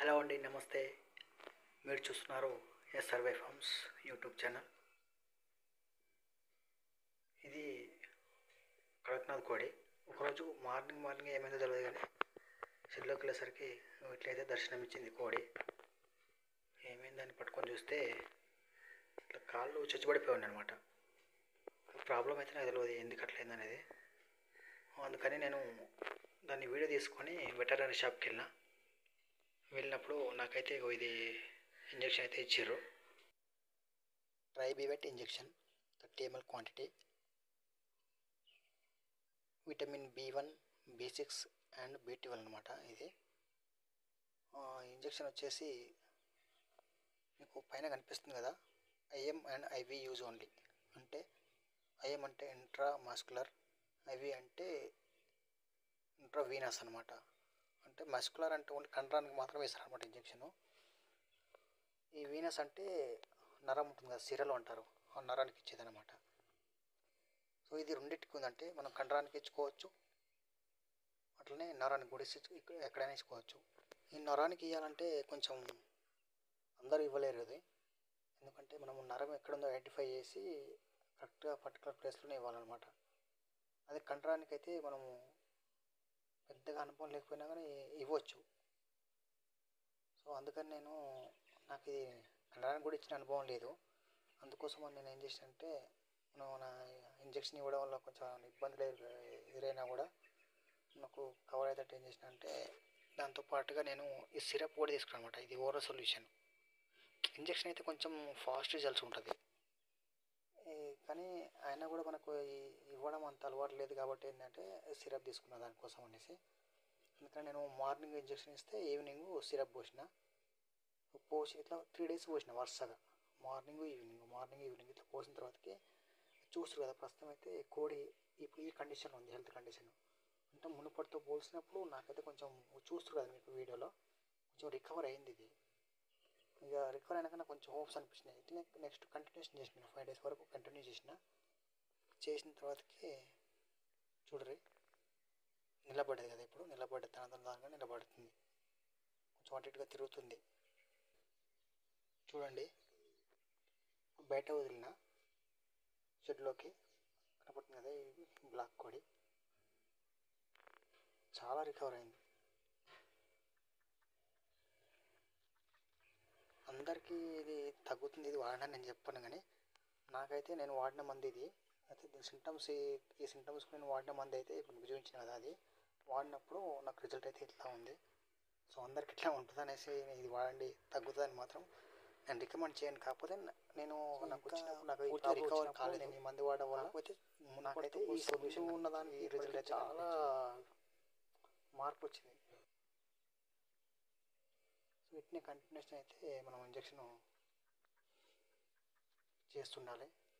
hello అండి నమస్తే మీరు చూస్తున్నారు S survey farms YouTube channel ఇది కడక్నాథ్ కోడి ఒకరోజు మార్నింగ్ మార్నింగ్ ఏమైందో తెలియదు కానీ షెడ్లోకి వెళ్ళేసరికి ఇట్లయితే దర్శనం ఇచ్చింది కోడి ఏమైందని పట్టుకొని చూస్తే ఇట్లా కాళ్ళు చచ్చిపడిపోయి ఉన్నాయి అనమాట ప్రాబ్లం అయితే నాకు తెలియదు ఎందుకు అట్లయింది అనేది అందుకని నేను దాన్ని వీడియో తీసుకొని వెటర్నరీ షాప్కి వెళ్ళిన వెళ్ళినప్పుడు నాకైతే ఇగో ఇది ఇంజెక్షన్ అయితే ఇచ్చారు Tribivet injection thirty ML quantity vitamin B one B six and B twelve అనమాట ఇది ఇంజెక్షన్ వచ్చేసి మీకు పైన కనిపిస్తుంది కదా IM and IV use only అంటే ఐఎం అంటే ఇంట్రా మాస్కులర్ ఐవి అంటే ఇంట్రా వీనస్ అనమాట అంటే మస్కులర్ అంటే ఓన్లీ కండరానికి మాత్రమే వేస్తారు అనమాట ఇంజెక్షను ఈ వీనస్ అంటే నరం ఉంటుంది కదా సిరలు అంటారు ఆ నరానికి ఇచ్చేది అనమాట సో ఇది రెండింటికి ఉందంటే మనం కండరానికి ఇచ్చుకోవచ్చు అట్లనే నరానికి కూడా ఇచ్చి ఎక్కడైనా ఇచ్చుకోవచ్చు ఈ నరానికి ఇవ్వాలంటే కొంచెం అందరూ ఇవ్వలేరు అది ఎందుకంటే మనము నరం ఎక్కడుందో ఐడెంటిఫై చేసి కరెక్ట్గా పర్టికులర్ ప్లేస్లోనే ఇవ్వాలన్నమాట అదే కండరానికి అయితే మనము పెద్దగా అనుభవం లేకపోయినా కానీ ఇవ్వచ్చు సో అందుకని నేను నాకు ఇది కండరానికి కూడా ఇచ్చిన అనుభవం లేదు అందుకోసం నేను ఏం చేసానంటే మనం నా ఇంజక్షన్ ఇవ్వడం వల్ల కొంచెం ఇబ్బందులు ఎదురైనా కూడా నాకు కవర్ అయ్యేటట్టు ఏం చేసిన అంటే దాంతో పాటుగా నేను ఈ సిరప్ కూడా తీసుకున్నాను అనమాట ఇది ఓరల్ సొల్యూషన్ ఇంజక్షన్ అయితే కొంచెం ఫాస్ట్ రిజల్ట్స్ ఉంటుంది కానీ అయినా కూడా మనకు ఇవ్వడం అంత అలవాటు లేదు కాబట్టి ఏంటంటే సిరప్ తీసుకున్న దానికోసం అనేసి అందుకని నేను మార్నింగ్ ఇంజక్షన్ ఇస్తే ఈవినింగ్ సిరప్ పోసిన పోసి ఇట్లా త్రీ డేస్ పోసిన వరుసగా మార్నింగ్ ఈవినింగ్ మార్నింగ్ ఈవినింగ్ ఇట్లా పోసిన తర్వాతకి చూస్తారు కదా ప్రస్తుతం అయితే కోడి ఇప్పుడు ఈ కండిషన్ ఉంది హెల్త్ కండిషన్ అంటే మునుపటితో పోల్చినప్పుడు నాకైతే కొంచెం చూస్తారు కదా మీకు వీడియోలో కొంచెం రికవర్ అయింది ఇది ఇక రికవర్ అయినాక నాకు కొంచెం హోప్స్ అనిపించినాయి ఇట్లా నెక్స్ట్ కంటిన్యూషన్ చేసిన ఫైవ్ డేస్ వరకు కంటిన్యూ చేసిన చేసిన తర్వాతకి చూడరి నిలబడేది కదా ఇప్పుడు నిలబడే తన దానిగా నిలబడుతుంది కొంచెం అటు ఇటుగా తిరుగుతుంది చూడండి బయట వదిలిన షెడ్లోకి కనపడుతుంది కదా ఈ బ్లాక్ కోడి చాలా రికవర్ అయింది అందరికీ ఇది తగ్గుతుంది ఇది వాడని నేను చెప్పాను కానీ నాకైతే నేను వాడిన మంది ఇది అయితే దీని సింటమ్స్ ఈ సింటమ్స్ నేను వాడిన మంది అయితే ఇప్పుడు మీకు చూపించిన కదా అది వాడినప్పుడు నాకు రిజల్ట్ అయితే ఇట్లా ఉంది సో అందరికి ఇట్లా ఉంటుంది అనేసి ఇది వాడండి తగ్గుతుందని మాత్రం నేను రికమెండ్ చేయను కాకపోతే నేను నాకు వచ్చినప్పుడు నాకు పూర్తిగా రికవర్ కాలేదు నేను ఈ మంది వాడడం వల్ల కాకపోతే నాకైతే ఈ సొల్యూషన్ ఉన్నదానికి ఈ రిజల్ట్ అయితే చాలా మార్పు వచ్చింది సో వీటిని కంటిన్యూషన్ అయితే మనం ఇంజక్షన్ చేస్తుండాలి